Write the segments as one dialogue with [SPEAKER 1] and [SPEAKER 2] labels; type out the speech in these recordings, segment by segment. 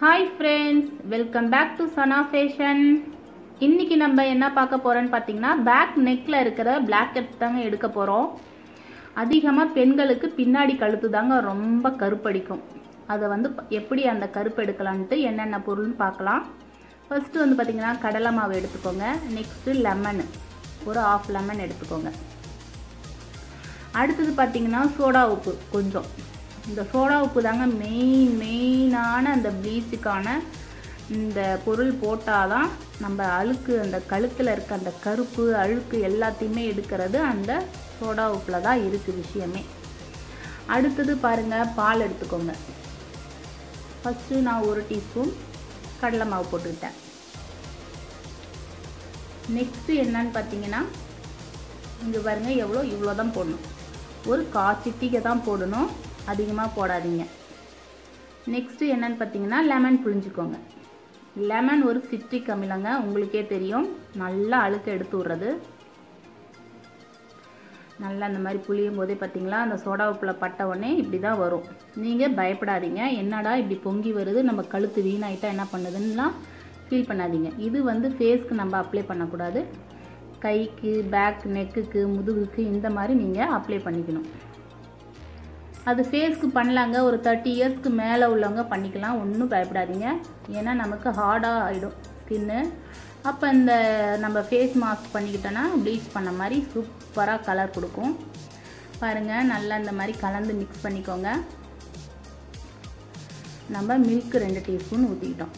[SPEAKER 1] hi friends welcome back to Sana fashion இன்னைக்கு நம்ம என்ன பார்க்க போறோம்னு பார்த்தீங்கன்னா பேக் நெக்கில் இருக்கிற பிளாக்கெட்ஸ் தாங்க எடுக்க போகிறோம் அதிகமாக பெண்களுக்கு பின்னாடி கழுத்து தாங்க ரொம்ப கருப்படிக்கும் அதை வந்து ப- எப்படி அந்த கருப்பு எடுக்கலான்ட்டு என்னென்ன பொருள்னு பார்க்கலாம் ஃபர்ஸ்ட் வந்து பார்த்தீங்கன்னா கடலை மாவு எடுத்துக்கோங்க நெக்ஸ்ட்டு லெமன் ஒரு ஆஃப் லெமன் எடுத்துக்கோங்க அடுத்தது பார்த்தீங்கன்னா சோடா உப்பு கொஞ்சம் இந்த சோடா உப்பு தாங்க மெயின் மெயினான அந்த ப்ளீச்சுக்கான இந்த பொருள் போட்டால் தான் நம்ம அழுக்கு அந்த கழுத்தில் இருக்க அந்த கருப்பு அழுக்கு எல்லாத்தையுமே எடுக்கிறது அந்த சோடா உப்பில் தான் இருக்குது விஷயமே அடுத்தது பாருங்கள் பால் எடுத்துக்கோங்க ஃபஸ்ட்டு நான் ஒரு டீஸ்பூன் கடலை மாவு போட்டுக்கிட்டேன் நெக்ஸ்ட்டு என்னன்னு பார்த்தீங்கன்னா இங்கே பாருங்க எவ்வளோ இவ்வளோ தான் போடணும் ஒரு கா சிட்டிகை தான் போடணும் அதிகமாக போடாதீங்க நெக்ஸ்ட்டு என்னன்னு பார்த்தீங்கன்னா லெமன் புழிஞ்சுக்கோங்க லெமன் ஒரு சிட்ரிக் அமிலங்க உங்களுக்கே தெரியும் நல்லா அழுக்க எடுத்து விட்றது நல்லா அந்த மாதிரி புளியும் போதே பார்த்தீங்களா அந்த சோடா உப்பில் பட்ட உடனே இப்படி தான் வரும் நீங்கள் பயப்படாதீங்க என்னடா இப்படி பொங்கி வருது நம்ம கழுத்து வீணாயிட்டா என்ன பண்ணுதுன்னுலாம் ஃபீல் பண்ணாதீங்க இது வந்து ஃபேஸ்க்கு நம்ம அப்ளை பண்ணக்கூடாது கைக்கு பேக் நெக்குக்கு முதுகுக்கு இந்த மாதிரி நீங்கள் அப்ளை பண்ணிக்கணும் அது ஃபேஸ்க்கு பண்ணலாங்க ஒரு தேர்ட்டி இயர்ஸ்க்கு மேலே உள்ளவங்க பண்ணிக்கலாம் ஒன்றும் பயப்படாதீங்க ஏன்னா நமக்கு ஹார்டாக ஆகிடும் ஸ்கின்னு அப்போ இந்த நம்ம ஃபேஸ் மாஸ்க் பண்ணிக்கிட்டோன்னா ப்ளீச் பண்ண மாதிரி சூப்பராக கலர் கொடுக்கும் பாருங்கள் நல்லா இந்த மாதிரி கலந்து மிக்ஸ் பண்ணிக்கோங்க நம்ம மில்க் ரெண்டு டீஸ்பூன் ஊற்றிக்கிட்டோம்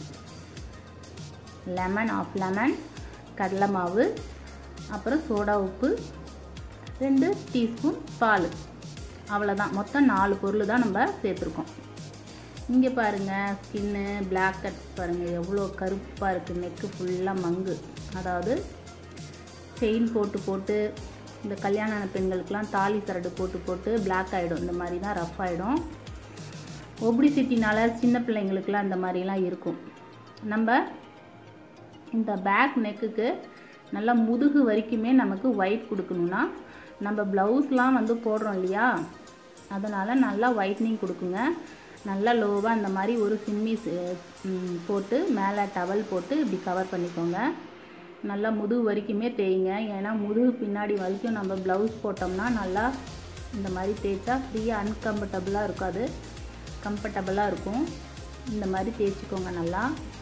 [SPEAKER 1] லெமன் ஆஃப் லெமன் கடலை மாவு அப்புறம் சோடா உப்பு ரெண்டு டீஸ்பூன் பால் அவ்வளோதான் மொத்தம் நாலு பொருள் தான் நம்ம சேர்த்துருக்கோம் இங்கே பாருங்கள் ஸ்கின்னு பிளாக் கட் பாருங்கள் எவ்வளோ கருப்பாக இருக்குது நெக்கு ஃபுல்லாக மங்கு அதாவது செயின் போட்டு போட்டு இந்த கல்யாண பெண்களுக்கெலாம் தாலி சரடு போட்டு போட்டு பிளாக் ஆகிடும் இந்த மாதிரி தான் ரஃப் ஆகிடும் ஒப்டிசிட்டினால சின்ன பிள்ளைங்களுக்குலாம் இந்த மாதிரிலாம் இருக்கும் நம்ம இந்த பேக் நெக்குக்கு நல்லா முதுகு வரைக்குமே நமக்கு ஒயிட் கொடுக்கணும்னா நம்ம ப்ளவுஸ்லாம் வந்து போடுறோம் இல்லையா அதனால் நல்லா ஒயிட்னிங் கொடுக்குங்க நல்லா லோவாக இந்த மாதிரி ஒரு சிம்மி போட்டு மேலே டவல் போட்டு இப்படி கவர் பண்ணிக்கோங்க நல்லா முதுகு வரைக்குமே தேய்ங்க ஏன்னா முதுகு பின்னாடி வரைக்கும் நம்ம ப்ளவுஸ் போட்டோம்னா நல்லா இந்த மாதிரி தேய்ச்சா ஃப்ரீயாக அன்கம்ஃபர்டபுளாக இருக்காது கம்ஃபர்டபுளாக இருக்கும் இந்த மாதிரி தேய்ச்சிக்கோங்க நல்லா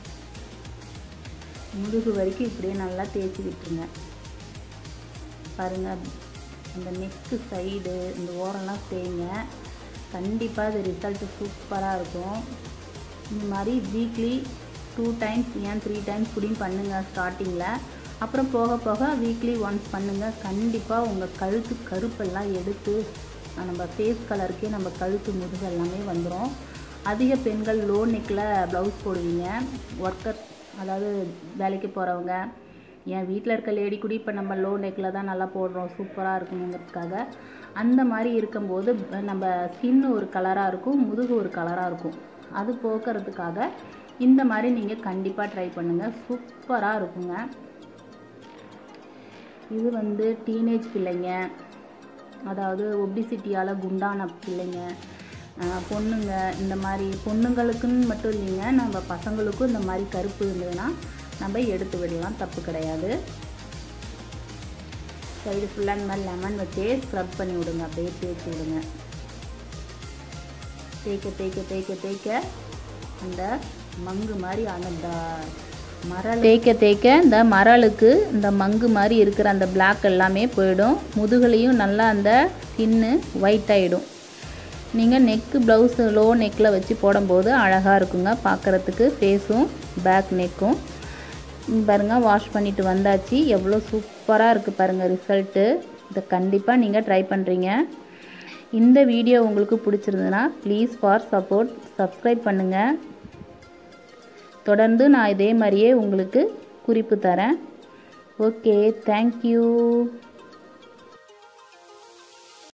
[SPEAKER 1] முதுகு வரைக்கும் இப்படியே நல்லா தேய்ச்சி விட்டுருங்க பாருங்கள் அந்த நெக்கு சைடு இந்த ஓரம்லாம் தேய்ங்க கண்டிப்பாக இது ரிசல்ட்டு சூப்பராக இருக்கும் இந்த மாதிரி வீக்லி டூ டைம்ஸ் ஏன் த்ரீ டைம்ஸ் கூடயும் பண்ணுங்கள் ஸ்டார்டிங்கில் அப்புறம் போக போக வீக்லி ஒன்ஸ் பண்ணுங்கள் கண்டிப்பாக உங்கள் கழுத்து கருப்பெல்லாம் எடுத்து நம்ம ஃபேஸ் கலருக்கே நம்ம கழுத்து முதுகு எல்லாமே வந்துடும் அதிக பெண்கள் லோ நெக்கில் ப்ளவுஸ் போடுவீங்க ஒர்க்கர் அதாவது வேலைக்கு போகிறவங்க என் வீட்டில் இருக்க லேடி கூட இப்போ நம்ம லோ நெக்கில் தான் நல்லா போடுறோம் சூப்பராக இருக்கணுங்கிறதுக்காக அந்த மாதிரி இருக்கும்போது நம்ம ஸ்கின் ஒரு கலராக இருக்கும் முதுகு ஒரு கலராக இருக்கும் அது போக்குறதுக்காக இந்த மாதிரி நீங்கள் கண்டிப்பாக ட்ரை பண்ணுங்கள் சூப்பராக இருக்குங்க இது வந்து டீனேஜ் பிள்ளைங்க அதாவது ஒபிசிட்டியால் குண்டான பிள்ளைங்க ஆஹ் பொண்ணுங்க இந்த மாதிரி பொண்ணுங்களுக்குன்னு மட்டும் இல்லைங்க நம்ம பசங்களுக்கும் இந்த மாதிரி கருப்பு இருந்ததுன்னா நம்ம எடுத்து விடலாம் தப்பு கிடையாது சைடு ஃபுல்லாக இந்த மாதிரி லெமன் வச்சே ஸ்க்ரப் பண்ணி விடுங்க அப்படியே தேய்ச்சி விடுங்க தேய்க்க தேய்க்க தேய்க்க தேய்க்க அந்த மங்கு மாதிரி அந்த மரல் தேய்க்க தேய்க்க இந்த மரலுக்கு இந்த மங்கு மாதிரி இருக்கிற அந்த பிளாக் எல்லாமே போயிடும் முதுகுலையும் நல்லா அந்த ஸ்கின்னு ஒயிட் ஆகிடும் நீங்கள் நெக்கு ப்ளவுஸ் லோ நெக்கில் வச்சு போடும்போது அழகாக இருக்குங்க பார்க்குறதுக்கு ஃபேஸும் பேக் நெக்கும் பாருங்கள் வாஷ் பண்ணிட்டு வந்தாச்சு எவ்வளோ சூப்பராக இருக்குது பாருங்கள் ரிசல்ட்டு இதை கண்டிப்பாக நீங்கள் ட்ரை பண்ணுறீங்க இந்த வீடியோ உங்களுக்கு பிடிச்சிருந்ததுன்னா ப்ளீஸ் ஃபார் சப்போர்ட் சப்ஸ்கிரைப் பண்ணுங்கள் தொடர்ந்து நான் இதே மாதிரியே உங்களுக்கு குறிப்பு தரேன் ஓகே தேங்க்யூ